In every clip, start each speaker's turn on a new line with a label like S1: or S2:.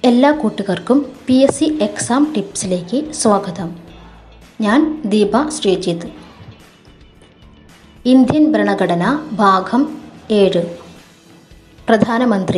S1: എല്ലാ കൂട്ടുകാർക്കും P S C exam ടിപ്സിലേക്ക് സ്വാഗതം ഞാൻ ദീപ ശ്രീജിത്ത് ഇന്ത്യൻ ഭരണഘടന ഭാഗം ഏഴ് പ്രധാനമന്ത്രി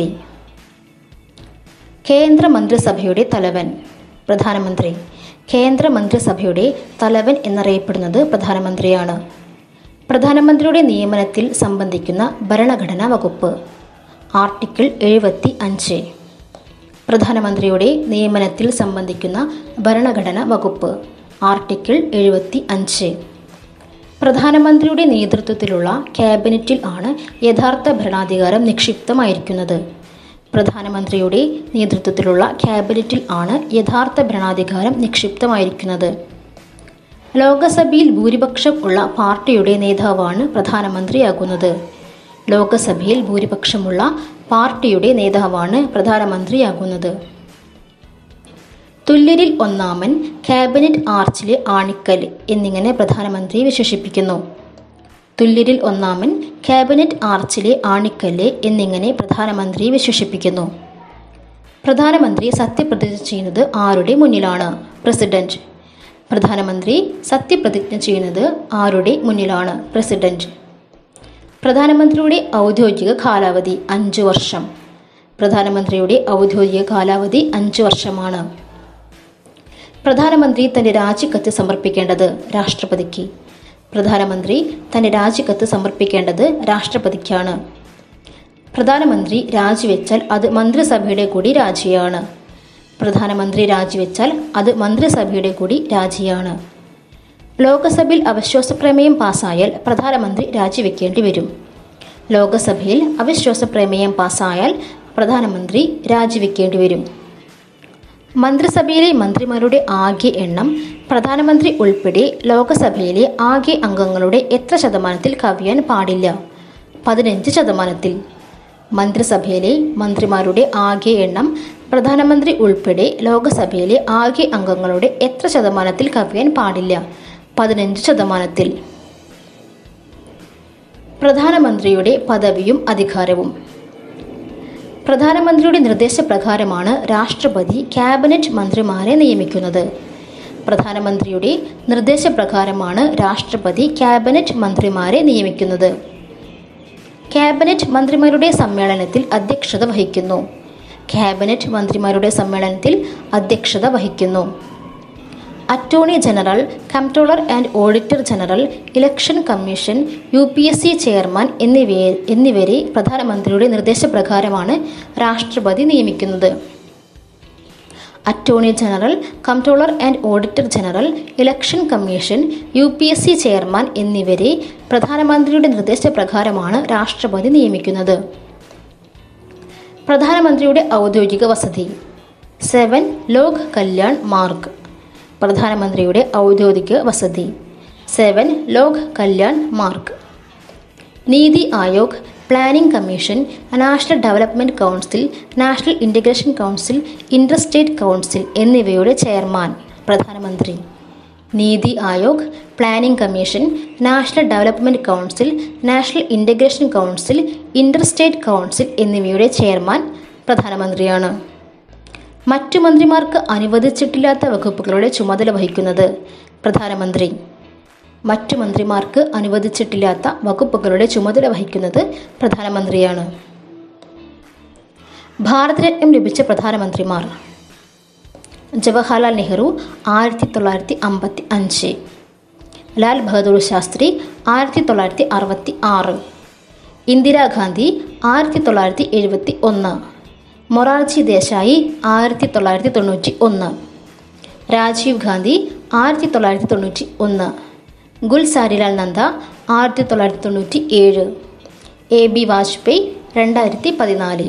S1: കേന്ദ്ര മന്ത്രിസഭയുടെ തലവൻ പ്രധാനമന്ത്രി കേന്ദ്ര മന്ത്രിസഭയുടെ തലവൻ എന്നറിയപ്പെടുന്നത് പ്രധാനമന്ത്രിയാണ് പ്രധാനമന്ത്രിയുടെ നിയമനത്തിൽ സംബന്ധിക്കുന്ന ഭരണഘടനാ വകുപ്പ് ആർട്ടിക്കിൾ എഴുപത്തി അഞ്ച് പ്രധാനമന്ത്രിയുടെ നിയമനത്തിൽ സംബന്ധിക്കുന്ന ഭരണഘടന വകുപ്പ് ആർട്ടിക്കിൾ എഴുപത്തി അഞ്ച് പ്രധാനമന്ത്രിയുടെ നേതൃത്വത്തിലുള്ള ക്യാബിനറ്റിൽ ആണ് യഥാർത്ഥ ഭരണാധികാരം നിക്ഷിപ്തമായിരിക്കുന്നത് പ്രധാനമന്ത്രിയുടെ നേതൃത്വത്തിലുള്ള ക്യാബിനറ്റിൽ ആണ് യഥാർത്ഥ ഭരണാധികാരം നിക്ഷിപ്തമായിരിക്കുന്നത് ലോകസഭയിൽ ഭൂരിപക്ഷം ഉള്ള പാർട്ടിയുടെ നേതാവാണ് പ്രധാനമന്ത്രിയാകുന്നത് ലോകസഭയിൽ ഭൂരിപക്ഷമുള്ള പാർട്ടിയുടെ നേതാവാണ് പ്രധാനമന്ത്രിയാകുന്നത് തുല്യരിൽ ഒന്നാമൻ ക്യാബിനറ്റ് ആർച്ചിലെ ആണിക്കൽ എന്നിങ്ങനെ പ്രധാനമന്ത്രി വിശേഷിപ്പിക്കുന്നു തുല്യരിൽ ഒന്നാമൻ ക്യാബിനറ്റ് ആർച്ചിലെ ആണിക്കല്ല് എന്നിങ്ങനെ പ്രധാനമന്ത്രി വിശേഷിപ്പിക്കുന്നു പ്രധാനമന്ത്രി സത്യപ്രതിജ്ഞ ചെയ്യുന്നത് ആരുടെ മുന്നിലാണ് പ്രസിഡന്റ് പ്രധാനമന്ത്രി സത്യപ്രതിജ്ഞ ചെയ്യുന്നത് ആരുടെ മുന്നിലാണ് പ്രസിഡന്റ് പ്രധാനമന്ത്രിയുടെ ഔദ്യോഗിക കാലാവധി അഞ്ച് വർഷം പ്രധാനമന്ത്രിയുടെ ഔദ്യോഗിക കാലാവധി അഞ്ച് വർഷമാണ് പ്രധാനമന്ത്രി തന്റെ രാജിക്കത്ത് സമർപ്പിക്കേണ്ടത് രാഷ്ട്രപതിക്ക് പ്രധാനമന്ത്രി തന്റെ രാജിക്കത്ത് സമർപ്പിക്കേണ്ടത് രാഷ്ട്രപതിക്കാണ് പ്രധാനമന്ത്രി രാജിവെച്ചാൽ അത് മന്ത്രിസഭയുടെ കൂടി രാജിയാണ് പ്രധാനമന്ത്രി രാജിവെച്ചാൽ അത് മന്ത്രിസഭയുടെ കൂടി രാജിയാണ് ലോകസഭയിൽ അവിശ്വാസ പ്രമേയം പാസ്സായാൽ പ്രധാനമന്ത്രി രാജിവെക്കേണ്ടി വരും ലോകസഭയിൽ അവിശ്വാസ പ്രമേയം പാസ്സായാൽ പ്രധാനമന്ത്രി രാജിവെക്കേണ്ടി വരും മന്ത്രിസഭയിലെ മന്ത്രിമാരുടെ ആകെ എണ്ണം പ്രധാനമന്ത്രി ഉൾപ്പെടെ ലോകസഭയിലെ ആകെ അംഗങ്ങളുടെ എത്ര ശതമാനത്തിൽ കവിയാൻ പാടില്ല പതിനഞ്ച് ശതമാനത്തിൽ മന്ത്രിസഭയിലെ മന്ത്രിമാരുടെ ആകെ എണ്ണം പ്രധാനമന്ത്രി ഉൾപ്പെടെ ലോകസഭയിലെ ആകെ അംഗങ്ങളുടെ എത്ര ശതമാനത്തിൽ കവിയാൻ പാടില്ല പതിനഞ്ച് ശതമാനത്തിൽ പ്രധാനമന്ത്രിയുടെ പദവിയും അധികാരവും പ്രധാനമന്ത്രിയുടെ നിർദ്ദേശപ്രകാരമാണ് രാഷ്ട്രപതി ക്യാബിനറ്റ് മന്ത്രിമാരെ നിയമിക്കുന്നത് പ്രധാനമന്ത്രിയുടെ നിർദ്ദേശപ്രകാരമാണ് രാഷ്ട്രപതി ക്യാബിനറ്റ് മന്ത്രിമാരെ നിയമിക്കുന്നത് ക്യാബിനറ്റ് മന്ത്രിമാരുടെ സമ്മേളനത്തിൽ അധ്യക്ഷത വഹിക്കുന്നു ക്യാബിനറ്റ് മന്ത്രിമാരുടെ സമ്മേളനത്തിൽ അധ്യക്ഷത വഹിക്കുന്നു attorney general comptroller and auditor general election commission U P S C chairman എന്നിവയെ എന്നിവരെ പ്രധാനമന്ത്രിയുടെ നിർദ്ദേശപ്രകാരമാണ് രാഷ്ട്രപതി നിയമിക്കുന്നത് attorney general comptroller and auditor general election commission U P S C chairman എന്നിവരെ പ്രധാനമന്ത്രിയുടെ നിർദ്ദേശപ്രകാരമാണ് രാഷ്ട്രപതി നിയമിക്കുന്നത് പ്രധാനമന്ത്രിയുടെ ഔദ്യോഗിക വസതി സെവൻ ലോക് കല്യാൺ മാർഗ് പ്രധാനമന്ത്രിയുടെ ഔദ്യോഗിക വസതി സെവൻ ലോക് Kalyan Marg NITI Aayog planning commission national development council national integration council inter state council എന്നിവയുടെ ചെയർമാൻ പ്രധാനമന്ത്രി NITI Aayog planning commission national development council national integration council inter state council എന്നിവയുടെ ചെയർമാൻ പ്രധാനമന്ത്രിയാണ് മറ്റു മന്ത്രിമാർക്ക് അനുവദിച്ചിട്ടില്ലാത്ത വകുപ്പുകളുടെ ചുമതല വഹിക്കുന്നത് പ്രധാനമന്ത്രി മറ്റു മന്ത്രിമാർക്ക് അനുവദിച്ചിട്ടില്ലാത്ത വകുപ്പുകളുടെ ചുമതല വഹിക്കുന്നത് പ്രധാനമന്ത്രിയാണ് ഭാരതരത്നം ലഭിച്ച പ്രധാനമന്ത്രിമാർ ജവഹർലാൽ നെഹ്റു ആയിരത്തി തൊള്ളായിരത്തി അമ്പത്തി അഞ്ച് ലാൽ ബഹദൂർ ശാസ്ത്രി ആയിരത്തി തൊള്ളായിരത്തി അറുപത്തി ആറ് ഇന്ദിരാഗാന്ധി ആയിരത്തി തൊള്ളായിരത്തി എഴുപത്തി ഒന്ന് മൊറാർജി ദേശായി ആയിരത്തി തൊള്ളായിരത്തി തൊണ്ണൂറ്റി ഒന്ന് രാജീവ് ഗാന്ധി ആയിരത്തി തൊള്ളായിരത്തി തൊണ്ണൂറ്റി ഒന്ന് ഗുൽസാരിലാൽ നന്ദ ആയിരത്തി തൊള്ളായിരത്തി തൊണ്ണൂറ്റി ഏഴ് എ ബി വാജ്പേയി രണ്ടായിരത്തി പതിനാല്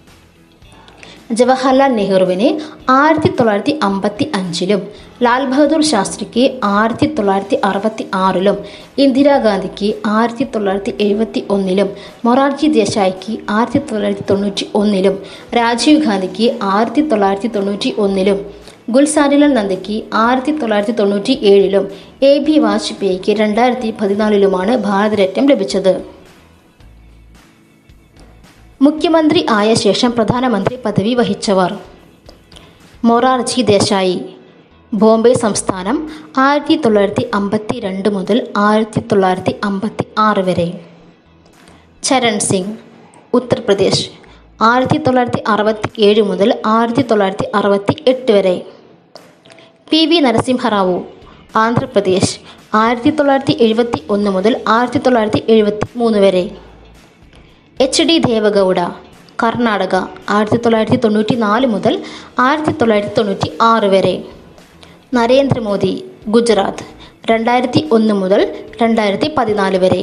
S1: ജവഹർലാൽ നെഹ്റുവിന് ആയിരത്തി തൊള്ളായിരത്തി അമ്പത്തി അഞ്ചിലും ലാൽ ബഹദൂർ ശാസ്ത്രിക്ക് ആയിരത്തി തൊള്ളായിരത്തി അറുപത്തി ആറിലും ഇന്ദിരാഗാന്ധിക്ക് ആയിരത്തി തൊള്ളായിരത്തി എഴുപത്തി ഒന്നിലും മൊറാർജി ദേശായിക്ക് ആയിരത്തി തൊള്ളായിരത്തി തൊണ്ണൂറ്റി ഒന്നിലും രാജീവ് ഗാന്ധിക്ക് ആയിരത്തി തൊള്ളായിരത്തി തൊണ്ണൂറ്റി ഒന്നിലും ഗുൽസാരിലാൽ നന്ദയ്ക്ക് ആയിരത്തി തൊള്ളായിരത്തി തൊണ്ണൂറ്റി ഏഴിലും എ ബി വാജ്പേയിക്ക് രണ്ടായിരത്തി പതിനാലിലുമാണ് ഭാരതരത്നം ലഭിച്ചത് മുഖ്യമന്ത്രി ആയ ശേഷം പ്രധാനമന്ത്രി പദവി വഹിച്ചവർ മൊറാർജി ദേശായി ബോംബെ സംസ്ഥാനം ആയിരത്തി തൊള്ളായിരത്തി അമ്പത്തി രണ്ട് മുതൽ ആയിരത്തി തൊള്ളായിരത്തി അമ്പത്തി ആറ് വരെ ചരൺ സിംഗ് ഉത്തർപ്രദേശ് ആയിരത്തി തൊള്ളായിരത്തി അറുപത്തി ഏഴ് മുതൽ ആയിരത്തി തൊള്ളായിരത്തി അറുപത്തി എട്ട് വരെ പി വി നരസിംഹറാവു ആന്ധ്രാപ്രദേശ് ആയിരത്തി തൊള്ളായിരത്തി എഴുപത്തി ഒന്ന് മുതൽ ആയിരത്തി തൊള്ളായിരത്തി എഴുപത്തി മൂന്ന് വരെ എച്ച് ഡി ദേവഗൗഡ കർണാടക ആയിരത്തി തൊള്ളായിരത്തി തൊണ്ണൂറ്റി നാല് മുതൽ ആയിരത്തി തൊള്ളായിരത്തി തൊണ്ണൂറ്റി ആറ് വരെ നരേന്ദ്രമോദി ഗുജറാത്ത് രണ്ടായിരത്തി ഒന്ന് മുതൽ രണ്ടായിരത്തി പതിനാല് വരെ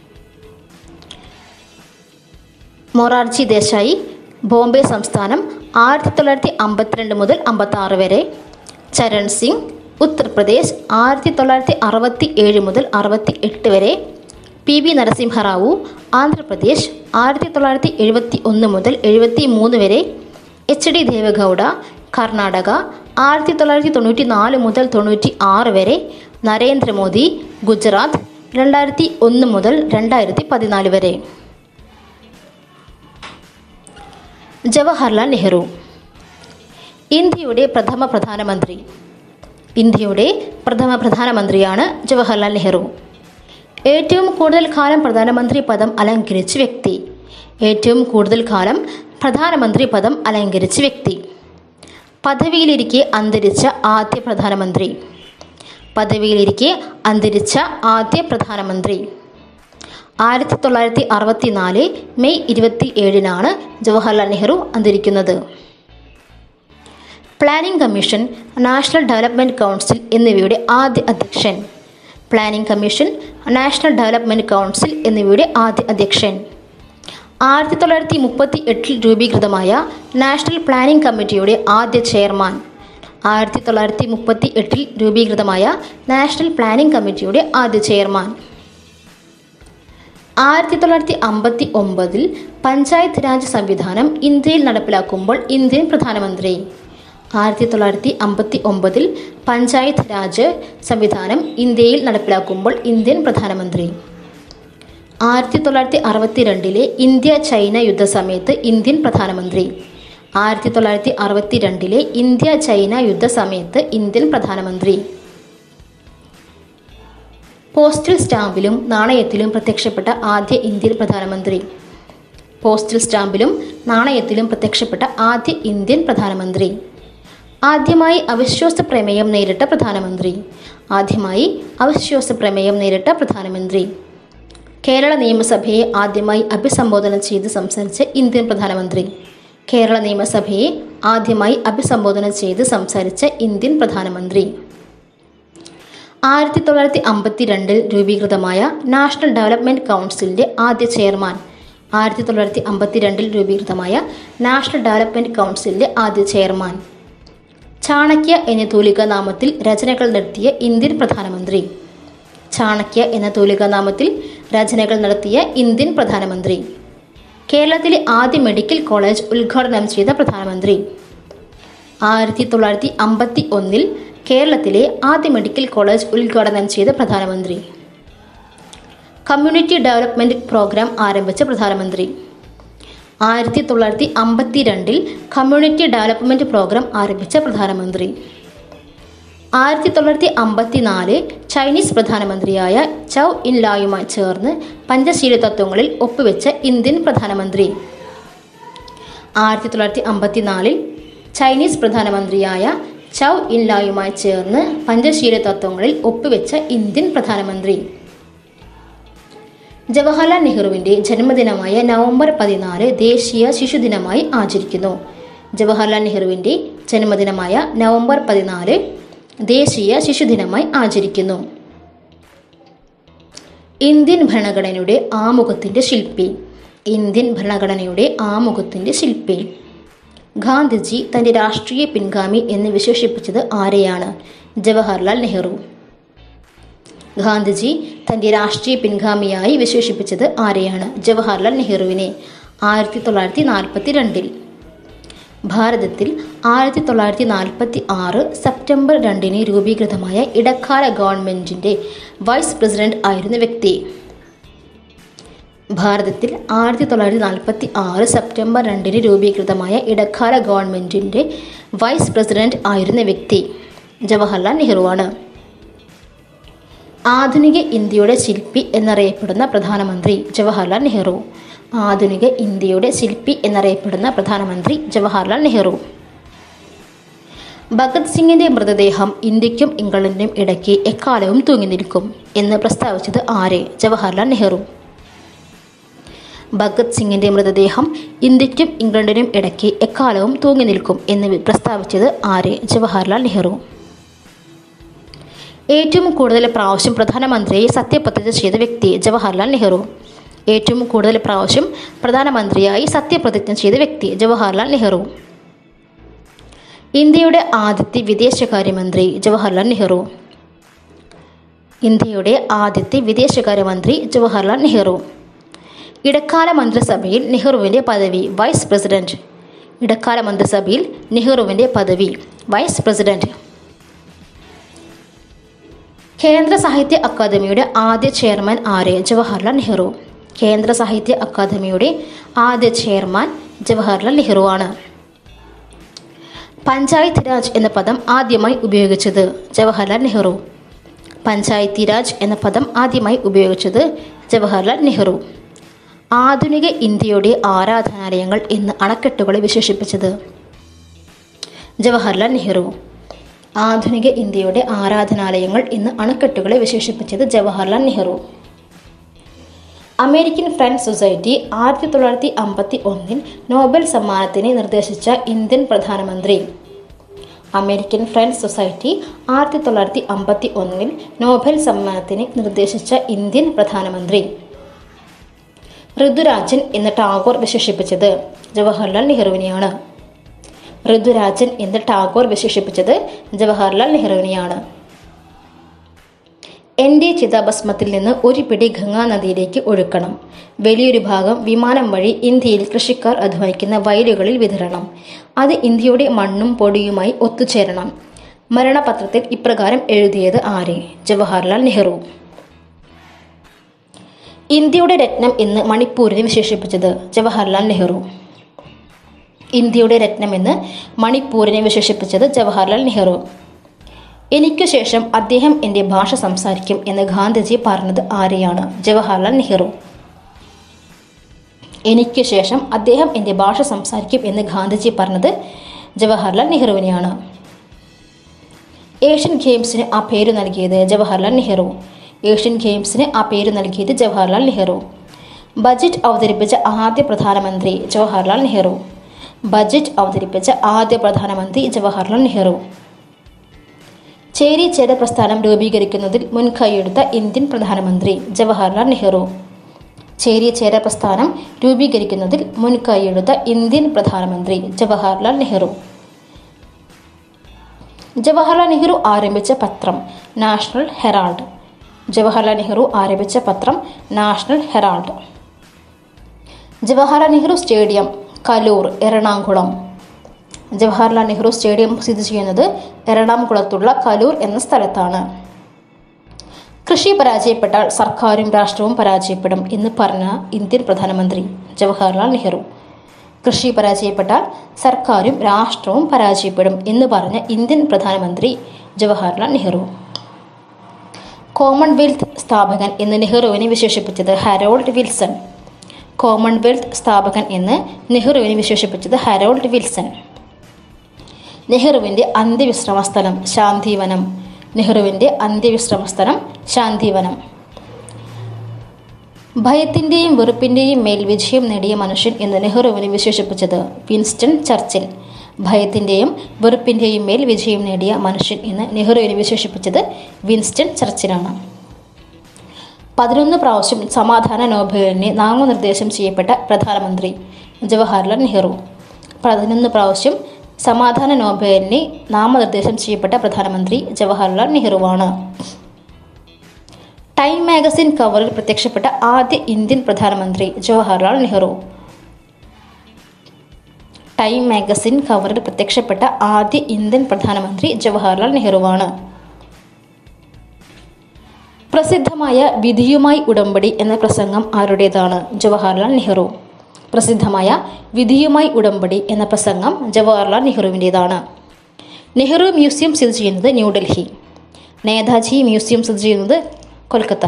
S1: മൊറാർജി ദേശായി ബോംബെ സംസ്ഥാനം ആയിരത്തി തൊള്ളായിരത്തി അമ്പത്തിരണ്ട് മുതൽ അമ്പത്തി ആറ് വരെ ചരൺ സിംഗ് ഉത്തർപ്രദേശ് ആയിരത്തി തൊള്ളായിരത്തി അറുപത്തി ഏഴ് മുതൽ അറുപത്തി എട്ട് വരെ പി വി നരസിംഹറാവു ആന്ധ്രാപ്രദേശ് ആയിരത്തി തൊള്ളായിരത്തി എഴുപത്തി ഒന്ന് മുതൽ എഴുപത്തി മൂന്ന് വരെ എച്ച് ഡി ദേവഗൗഡ കർണാടക ആയിരത്തി തൊള്ളായിരത്തി തൊണ്ണൂറ്റി നാല് മുതൽ തൊണ്ണൂറ്റി ആറ് വരെ നരേന്ദ്രമോദി ഗുജറാത്ത് രണ്ടായിരത്തി ഒന്ന് മുതൽ രണ്ടായിരത്തി പതിനാല് വരെ ജവഹർലാൽ നെഹ്റു ഇന്ത്യയുടെ പ്രഥമ പ്രധാനമന്ത്രി ഇന്ത്യയുടെ പ്രഥമ പ്രധാനമന്ത്രിയാണ് ജവഹർലാൽ നെഹ്റു ഏറ്റവും കൂടുതൽ കാലം പ്രധാനമന്ത്രി പദം അലങ്കരിച്ച വ്യക്തി ഏറ്റവും കൂടുതൽ കാലം പ്രധാനമന്ത്രി പദം അലങ്കരിച്ച വ്യക്തി പദവിയിലിരിക്കെ അന്തരിച്ച ആദ്യ പ്രധാനമന്ത്രി പദവിയിലിരിക്കെ അന്തരിച്ച ആദ്യ പ്രധാനമന്ത്രി ആയിരത്തി തൊള്ളായിരത്തി അറുപത്തി നാല് മെയ് ഇരുപത്തി ഏഴിനാണ് ജവഹർലാൽ നെഹ്റു അന്തരിക്കുന്നത് planning commission national development council എന്നിവയുടെ ആദ്യ അധ്യക്ഷൻ planning commission national development council എന്നിവയുടെ ആദ്യ അധ്യക്ഷൻ ആയിരത്തി തൊള്ളായിരത്തി മുപ്പത്തി എട്ടിൽ രൂപീകൃതമായ നാഷണൽ പ്ലാനിംഗ് കമ്മിറ്റിയുടെ ആദ്യ ചെയർമാൻ ആയിരത്തി തൊള്ളായിരത്തി മുപ്പത്തി എട്ടിൽ രൂപീകൃതമായ നാഷണൽ പ്ലാനിംഗ് കമ്മിറ്റിയുടെ ആദ്യ ചെയർമാൻ ആയിരത്തി തൊള്ളായിരത്തി അമ്പത്തി ഒമ്പതിൽ പഞ്ചായത്ത് രാജ് സംവിധാനം ഇന്ത്യയിൽ നടപ്പിലാക്കുമ്പോൾ ഇന്ത്യൻ പ്രധാനമന്ത്രി ആയിരത്തി തൊള്ളായിരത്തി അമ്പത്തി ഒമ്പതിൽ പഞ്ചായത്ത് രാജ് സംവിധാനം ഇന്ത്യയിൽ നടപ്പിലാക്കുമ്പോൾ ഇന്ത്യൻ പ്രധാനമന്ത്രി ആയിരത്തി തൊള്ളായിരത്തി അറുപത്തി രണ്ടിലെ ഇന്ത്യ ചൈന യുദ്ധസമയത്ത് ഇന്ത്യൻ പ്രധാനമന്ത്രി ആയിരത്തി തൊള്ളായിരത്തി അറുപത്തി രണ്ടിലെ ഇന്ത്യ ചൈന യുദ്ധസമയത്ത് ഇന്ത്യൻ പ്രധാനമന്ത്രി പോസ്റ്റൽ സ്റ്റാമ്പിലും നാണയത്തിലും പ്രത്യക്ഷപ്പെട്ട ആദ്യ ഇന്ത്യൻ പ്രധാനമന്ത്രി പോസ്റ്റൽ സ്റ്റാമ്പിലും നാണയത്തിലും പ്രത്യക്ഷപ്പെട്ട ആദ്യ ഇന്ത്യൻ പ്രധാനമന്ത്രി ആദ്യമായി അവിശ്വാസ പ്രമേയം നേരിട്ട പ്രധാനമന്ത്രി ആദ്യമായി അവിശ്വാസ പ്രമേയം നേരിട്ട പ്രധാനമന്ത്രി കേരള നിയമസഭയെ ആദ്യമായി അഭിസംബോധന ചെയ്ത് സംസാരിച്ച ഇന്ത്യൻ പ്രധാനമന്ത്രി കേരള നിയമസഭയെ ആദ്യമായി അഭിസംബോധന ചെയ്ത് സംസാരിച്ച ഇന്ത്യൻ പ്രധാനമന്ത്രി ആയിരത്തി തൊള്ളായിരത്തി അമ്പത്തി രണ്ടിൽ രൂപീകൃതമായ നാഷണൽ ഡെവലപ്മെൻറ്റ് കൗൺസിലിൻ്റെ ആദ്യ ചെയർമാൻ ആയിരത്തി തൊള്ളായിരത്തി അമ്പത്തി രണ്ടിൽ രൂപീകൃതമായ നാഷണൽ ഡെവലപ്മെൻറ്റ് കൗൺസിലിൻ്റെ ആദ്യ ചെയർമാൻ ചാണക്യ എന്ന തൂലിക നാമത്തിൽ രചനകൾ നടത്തിയ ഇന്ത്യൻ പ്രധാനമന്ത്രി ചാണക്യ എന്ന തൂലിക നാമത്തിൽ രചനകൾ നടത്തിയ ഇന്ത്യൻ പ്രധാനമന്ത്രി കേരളത്തിലെ ആദ്യ മെഡിക്കൽ കോളേജ് ഉദ്ഘാടനം ചെയ്ത പ്രധാനമന്ത്രി ആയിരത്തി തൊള്ളായിരത്തി അമ്പത്തി ഒന്നിൽ കേരളത്തിലെ ആദ്യ മെഡിക്കൽ കോളേജ് ഉദ്ഘാടനം ചെയ്ത പ്രധാനമന്ത്രി കമ്മ്യൂണിറ്റി ഡെവലപ്മെൻറ്റ് പ്രോഗ്രാം ആരംഭിച്ച പ്രധാനമന്ത്രി ആയിരത്തി തൊള്ളായിരത്തി അമ്പത്തി രണ്ടിൽ കമ്മ്യൂണിറ്റി ഡെവലപ്മെൻറ്റ് പ്രോഗ്രാം ആരംഭിച്ച പ്രധാനമന്ത്രി ആയിരത്തി തൊള്ളായിരത്തി അമ്പത്തി നാല് ചൈനീസ് പ്രധാനമന്ത്രിയായ ചൗ ഇൻ ലായുമായി ചേർന്ന് പഞ്ചശീല തത്വങ്ങളിൽ ഒപ്പുവെച്ച ഇന്ത്യൻ പ്രധാനമന്ത്രി ആയിരത്തി തൊള്ളായിരത്തി അമ്പത്തി നാലിൽ ചൈനീസ് പ്രധാനമന്ത്രിയായ ചൗ ഇൻ ലായുമായി ചേർന്ന് പഞ്ചശീല തത്വങ്ങളിൽ ഒപ്പുവെച്ച ഇന്ത്യൻ പ്രധാനമന്ത്രി ജവഹർലാൽ നെഹ്റുവിൻ്റെ ജന്മദിനമായ നവംബർ പതിനാല് ദേശീയ ശിശുദിനമായി ആചരിക്കുന്നു ജവഹർലാൽ നെഹ്റുവിൻ്റെ ജന്മദിനമായ നവംബർ പതിനാല് ദേശീയ ശിശുദിനമായി ആചരിക്കുന്നു ഇന്ത്യൻ ഭരണഘടനയുടെ ആമുഖത്തിൻ്റെ ശില്പി ഇന്ത്യൻ ഭരണഘടനയുടെ ആമുഖത്തിൻ്റെ ശില്പി ഗാന്ധിജി തൻ്റെ രാഷ്ട്രീയ പിൻഗാമി എന്ന് വിശേഷിപ്പിച്ചത് ആരെയാണ് ജവഹർലാൽ നെഹ്റു ഗാന്ധിജി തൻ്റെ രാഷ്ട്രീയ പിൻഗാമിയായി വിശേഷിപ്പിച്ചത് ആരെയാണ് ജവഹർലാൽ നെഹ്റുവിനെ ആയിരത്തി തൊള്ളായിരത്തി നാൽപ്പത്തി രണ്ടിൽ ഭാരതത്തിൽ ആയിരത്തി തൊള്ളായിരത്തി നാൽപ്പത്തി ആറ് സെപ്റ്റംബർ രണ്ടിന് രൂപീകൃതമായ ഇടക്കാല ഗവൺമെൻറ്റിൻ്റെ വൈസ് പ്രസിഡന്റ് ആയിരുന്ന വ്യക്തി ഭാരതത്തിൽ ആയിരത്തി തൊള്ളായിരത്തി നാൽപ്പത്തി ആറ് സെപ്റ്റംബർ രണ്ടിന് രൂപീകൃതമായ ഇടക്കാല ഗവൺമെൻറ്റിൻ്റെ വൈസ് പ്രസിഡന്റ് ആയിരുന്ന വ്യക്തി ജവഹർലാൽ നെഹ്റുവാണ് ആധുനിക ഇന്ത്യയുടെ ശില്പി എന്നറിയപ്പെടുന്ന പ്രധാനമന്ത്രി ജവഹർലാൽ നെഹ്റു ആധുനിക ഇന്ത്യയുടെ ശില്പി എന്നറിയപ്പെടുന്ന പ്രധാനമന്ത്രി ജവഹർലാൽ നെഹ്റു ഭഗത് സിംഗിന്റെ മൃതദേഹം ഇന്ത്യക്കും ഇംഗ്ലണ്ടിനും ഇടയ്ക്ക് എക്കാലവും തൂങ്ങി നിൽക്കും എന്ന് പ്രസ്താവിച്ചത് ആര് ജവഹർലാൽ നെഹ്റു ഭഗത് സിംഗിന്റെ മൃതദേഹം ഇന്ത്യക്കും ഇംഗ്ലണ്ടിനും ഇടയ്ക്ക് എക്കാലവും തൂങ്ങി നിൽക്കും എന്ന് പ്രസ്താവിച്ചത് ആര് ജവഹർലാൽ നെഹ്റു ഏറ്റവും കൂടുതൽ പ്രാവശ്യം പ്രധാനമന്ത്രിയായി സത്യപ്രതിജ്ഞ ചെയ്ത വ്യക്തി ജവഹർലാൽ നെഹ്റു ഏറ്റവും കൂടുതൽ പ്രാവശ്യം പ്രധാനമന്ത്രിയായി സത്യപ്രതിജ്ഞ ചെയ്ത വ്യക്തി ജവഹർലാൽ നെഹ്റു ഇന്ത്യയുടെ ആദ്യത്തെ വിദേശകാര്യമന്ത്രി ജവഹർലാൽ നെഹ്റു ഇന്ത്യയുടെ ആദ്യത്തെ വിദേശകാര്യമന്ത്രി ജവഹർലാൽ നെഹ്റു ഇടക്കാല മന്ത്രിസഭയിൽ നെഹ്റുവിൻ്റെ പദവി വൈസ് പ്രസിഡന്റ് ഇടക്കാല മന്ത്രിസഭയിൽ നെഹ്റുവിൻ്റെ പദവി വൈസ് പ്രസിഡന്റ് കേന്ദ്ര സാഹിത്യ അക്കാദമിയുടെ ആദ്യ ചെയർമാൻ ആര് ജവഹർലാൽ നെഹ്റു കേന്ദ്ര സാഹിത്യ അക്കാദമിയുടെ ആദ്യ ചെയർമാൻ ജവഹർലാൽ നെഹ്റു ആണ് പഞ്ചായത്ത് രാജ് എന്ന പദം ആദ്യമായി ഉപയോഗിച്ചത് ജവഹർലാൽ നെഹ്റു പഞ്ചായത്തി രാജ് എന്ന പദം ആദ്യമായി ഉപയോഗിച്ചത് ജവഹർലാൽ നെഹ്റു ആധുനിക ഇന്ത്യയുടെ ആരാധനാലയങ്ങൾ എന്ന് അണക്കെട്ടുകളെ വിശേഷിപ്പിച്ചത് ജവഹർലാൽ നെഹ്റു ആധുനിക ഇന്ത്യയുടെ ആരാധനാലയങ്ങൾ എന്ന് അണക്കെട്ടുകളെ വിശേഷിപ്പിച്ചത് Jawaharlal Nehru American friends society ആയിരത്തി തൊള്ളായിരത്തി അമ്പത്തി ഒന്നിൽ നോബൽ സമ്മാനത്തിന് നിർദ്ദേശിച്ച ഇന്ത്യൻ പ്രധാനമന്ത്രി അമേരിക്കൻ ഫ്രണ്ട്സ് സൊസൈറ്റി ആയിരത്തി തൊള്ളായിരത്തി അമ്പത്തി ഒന്നിൽ നോബൽ സമ്മാനത്തിന് നിർദ്ദേശിച്ച ഇന്ത്യൻ പ്രധാനമന്ത്രി ഋതുരാജൻ എന്ന് ടാഗോർ വിശേഷിപ്പിച്ചത് ജവഹർലാൽ നെഹ്റുവിനെയാണ് ഋതുരാജൻ എന്ന് ടാഗോർ വിശേഷിപ്പിച്ചത് ജവഹർലാൽ നെഹ്റുവിനെയാണ് എൻ്റെ ചിതാഭസ്മത്തിൽ നിന്ന് ഒരു പിടി ഗംഗാ നദിയിലേക്ക് ഒഴുക്കണം വലിയൊരു ഭാഗം വിമാനം വഴി ഇന്ത്യയിൽ കൃഷിക്കാർ അധ്വാനിക്കുന്ന വയലുകളിൽ വിതരണം അത് ഇന്ത്യയുടെ മണ്ണും പൊടിയുമായി ഒത്തുചേരണം മരണപത്രത്തിൽ ഇപ്രകാരം എഴുതിയത് ആര് ജവഹർലാൽ നെഹ്റു ഇന്ത്യയുടെ രത്നം എന്ന് മണിപ്പൂരിനെ വിശേഷിപ്പിച്ചത് ജവഹർലാൽ നെഹ്റു ഇന്ത്യയുടെ രത്നം എന്ന് മണിപ്പൂരിനെ വിശേഷിപ്പിച്ചത് ജവഹർലാൽ നെഹ്റു എനിക്കു ശേഷം അദ്ദേഹം എൻ്റെ ഭാഷ സംസാരിക്കും എന്ന് ഗാന്ധിജി പറഞ്ഞത് ആരെയാണ് ജവഹർലാൽ നെഹ്റു എനിക്ക് ശേഷം അദ്ദേഹം എൻ്റെ ഭാഷ സംസാരിക്കും എന്ന് ഗാന്ധിജി പറഞ്ഞത് ജവഹർലാൽ നെഹ്റുവിനെയാണ് ഏഷ്യൻ ഗെയിംസിന് ആ പേര് നൽകിയത് ജവഹർലാൽ നെഹ്റു ഏഷ്യൻ ഗെയിംസിന് ആ പേര് നൽകിയത് ജവഹർലാൽ നെഹ്റു ബജറ്റ് അവതരിപ്പിച്ച ആദ്യ പ്രധാനമന്ത്രി ജവഹർലാൽ നെഹ്റു ബജറ്റ് അവതരിപ്പിച്ച ആദ്യ പ്രധാനമന്ത്രി ജവഹർലാൽ നെഹ്റു ചേരി ചേര പ്രസ്ഥാനം രൂപീകരിക്കുന്നതിൽ മുൻകൈയെടുത്ത ഇന്ത്യൻ പ്രധാനമന്ത്രി ജവഹർലാൽ നെഹ്റു ചേരി ചേര പ്രസ്ഥാനം രൂപീകരിക്കുന്നതിൽ മുൻകൈയെടുത്ത ഇന്ത്യൻ പ്രധാനമന്ത്രി ജവഹർലാൽ നെഹ്റു ജവഹർലാൽ നെഹ്റു ആരംഭിച്ച പത്രം നാഷണൽ ഹെറാൾഡ് ജവഹർലാൽ നെഹ്റു ആരംഭിച്ച പത്രം National Herald Jawaharlal Nehru stadium Kaloor Ernakulam Jawaharlal Nehru stadium സ്ഥിതി ചെയ്യുന്നത് എറണാകുളത്തുള്ള കലൂർ എന്ന സ്ഥലത്താണ് കൃഷി പരാജയപ്പെട്ടാൽ സർക്കാരും രാഷ്ട്രവും പരാജയപ്പെടും എന്ന് പറഞ്ഞ ഇന്ത്യൻ പ്രധാനമന്ത്രി ജവഹർലാൽ നെഹ്റു കൃഷി പരാജയപ്പെട്ടാൽ സർക്കാരും രാഷ്ട്രവും പരാജയപ്പെടും എന്ന് പറഞ്ഞ ഇന്ത്യൻ പ്രധാനമന്ത്രി ജവഹർലാൽ നെഹ്റു കോമൺവെൽത്ത് സ്ഥാപകൻ എന്ന് നെഹ്റുവിനെ വിശേഷിപ്പിച്ചത് ഹരോൾഡ് വിൽസൺ കോമൺവെൽത്ത് സ്ഥാപകൻ എന്ന് നെഹ്റുവിനെ വിശേഷിപ്പിച്ചത് ഹരോൾഡ് വിൽസൺ നെഹ്റുവിൻ്റെ അന്ത്യവിശ്രമ സ്ഥലം ശാന്തിവനം നെഹ്റുവിൻ്റെ അന്ത്യവിശ്രമ സ്ഥലം ശാന്തിവനം ഭയത്തിൻ്റെയും വെറുപ്പിൻ്റെയും മേൽ വിജയം നേടിയ മനുഷ്യൻ എന്ന് നെഹ്റുവിനെ വിശേഷിപ്പിച്ചത് വിൻസ്റ്റൺ ചർച്ചിൽ ഭയത്തിൻ്റെയും വെറുപ്പിൻ്റെയും മേൽ വിജയം നേടിയ മനുഷ്യൻ എന്ന് നെഹ്റുവിനെ വിശേഷിപ്പിച്ചത് വിൻസ്റ്റൺ ചർച്ചിലാണ് പതിനൊന്ന് പ്രാവശ്യം സമാധാന നോബലിന് നാമനിർദ്ദേശം ചെയ്യപ്പെട്ട പ്രധാനമന്ത്രി ജവഹർലാൽ നെഹ്റു പതിനൊന്ന് പ്രാവശ്യം സമാധാന നോബലിന് നാമനിർദ്ദേശം ചെയ്യപ്പെട്ട പ്രധാനമന്ത്രി ജവഹർലാൽ നെഹ്റുവാണ് ടൈം മാഗസിൻ കവറിൽ പ്രത്യക്ഷപ്പെട്ട ആദ്യ ഇന്ത്യൻ പ്രധാനമന്ത്രി ജവഹർലാൽ നെഹ്റു ടൈം മാഗസിൻ കവറിൽ പ്രത്യക്ഷപ്പെട്ട ആദ്യ ഇന്ത്യൻ പ്രധാനമന്ത്രി ജവഹർലാൽ നെഹ്റുവാണ് പ്രസിദ്ധമായ വിധിയുമായി ഉടമ്പടി എന്ന പ്രസംഗം ആരുടേതാണ് ജവഹർലാൽ നെഹ്റു പ്രസിദ്ധമായ വിധിയുമായി ഉടമ്പടി എന്ന പ്രസംഗം ജവഹർലാൽ നെഹ്റുവിൻ്റേതാണ് നെഹ്റു മ്യൂസിയം സ്ഥിതി ചെയ്യുന്നത് ന്യൂഡൽഹി നേതാജി മ്യൂസിയം സ്ഥിതി ചെയ്യുന്നത് കൊൽക്കത്ത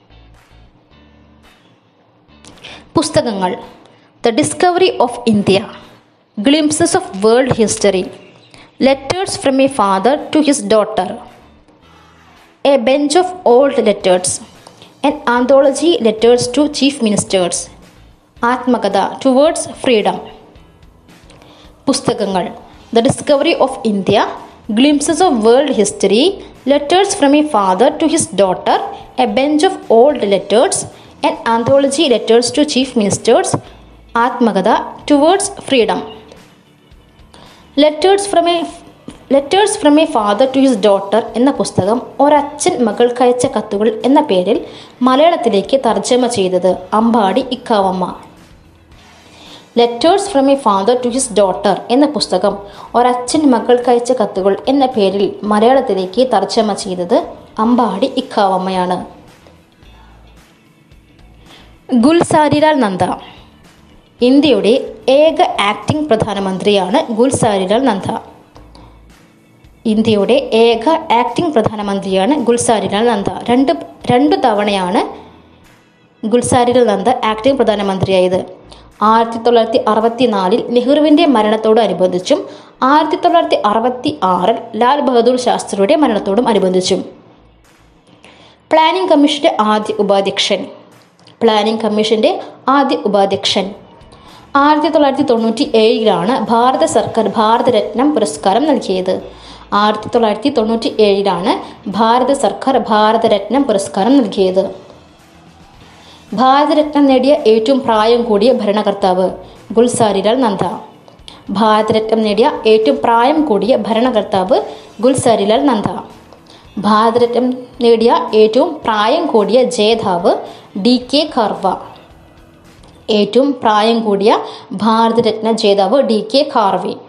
S1: പുസ്തകങ്ങൾ the discovery of India glimpses of world history letters from a father to his daughter a bunch of old letters an anthology letters to chief ministers ആത്മകഥ ടുവേർഡ്സ് ഫ്രീഡം പുസ്തകങ്ങൾ the discovery of India glimpses of world history letters from a father to his daughter a bunch of old letters an anthology letters to chief ministers ആത്മകഥ towards freedom letters from a letters from a father to his daughter എന്ന പുസ്തകം ഒരച്ഛൻ മകൾക്കയച്ച കത്തുകൾ എന്ന പേരിൽ മലയാളത്തിലേക്ക് തർജ്ജമ ചെയ്തത് Ambadi Ikkavamma letters from a father to his daughter എന്ന പുസ്തകം ഒരച്ഛൻ മകൾക്കയച്ച കത്തുകൾ എന്ന പേരിൽ മലയാളത്തിലേക്ക് തർജ്ജമ ചെയ്തത് അമ്പാടി ഇക്കാവമ്മയാണ് ഗുൽസാരിലാൽ നന്ദ ഇന്ത്യയുടെ ഏക ആക്ടിംഗ് പ്രധാനമന്ത്രിയാണ് ഗുൽസാരിലാൽ നന്ദ ഇന്ത്യയുടെ ഏക ആക്ടിംഗ് പ്രധാനമന്ത്രിയാണ് ഗുൽസാരിലാൽ നന്ദ രണ്ട് രണ്ടു തവണയാണ് ഗുൽസാരിലാൽ നന്ദ ആക്ടിംഗ് പ്രധാനമന്ത്രിയായത് ആയിരത്തി തൊള്ളായിരത്തി അറുപത്തി നാലിൽ നെഹ്റുവിൻ്റെ മരണത്തോടനുബന്ധിച്ചും ആയിരത്തി തൊള്ളായിരത്തി അറുപത്തി ആറിൽ ലാൽ ബഹദൂർ ശാസ്ത്രിയുടെ മരണത്തോടും അനുബന്ധിച്ചും പ്ലാനിംഗ് കമ്മീഷന്റെ ആദ്യ ഉപാധ്യക്ഷൻ പ്ലാനിംഗ് കമ്മീഷന്റെ ആദ്യ ഉപാധ്യക്ഷൻ ആയിരത്തി തൊള്ളായിരത്തി തൊണ്ണൂറ്റി ഏഴിലാണ് ഭാരത സർക്കാർ ഭാരതരത്നം പുരസ്കാരം നൽകിയത് ആയിരത്തി തൊള്ളായിരത്തി തൊണ്ണൂറ്റി ഏഴിലാണ് ഭാരത സർക്കാർ ഭാരതരത്നം പുരസ്കാരം നൽകിയത് ഭാരതരത്നം നേടിയ ഏറ്റവും പ്രായം കൂടിയ ഭരണകർത്താവ് ഗുൽസാരിലാൽ നന്ദ ഭാരതരത്നം നേടിയ ഏറ്റവും പ്രായം കൂടിയ ഭരണകർത്താവ് ഗുൽസാരിലാൽ നന്ദ ഭാരതരത്നം നേടിയ ഏറ്റവും പ്രായം കൂടിയ ജേതാവ് ഡി കെ കർവ ഏറ്റവും പ്രായം കൂടിയ ഭാരതരത്ന ജേതാവ് ഡി കെ കാർവെ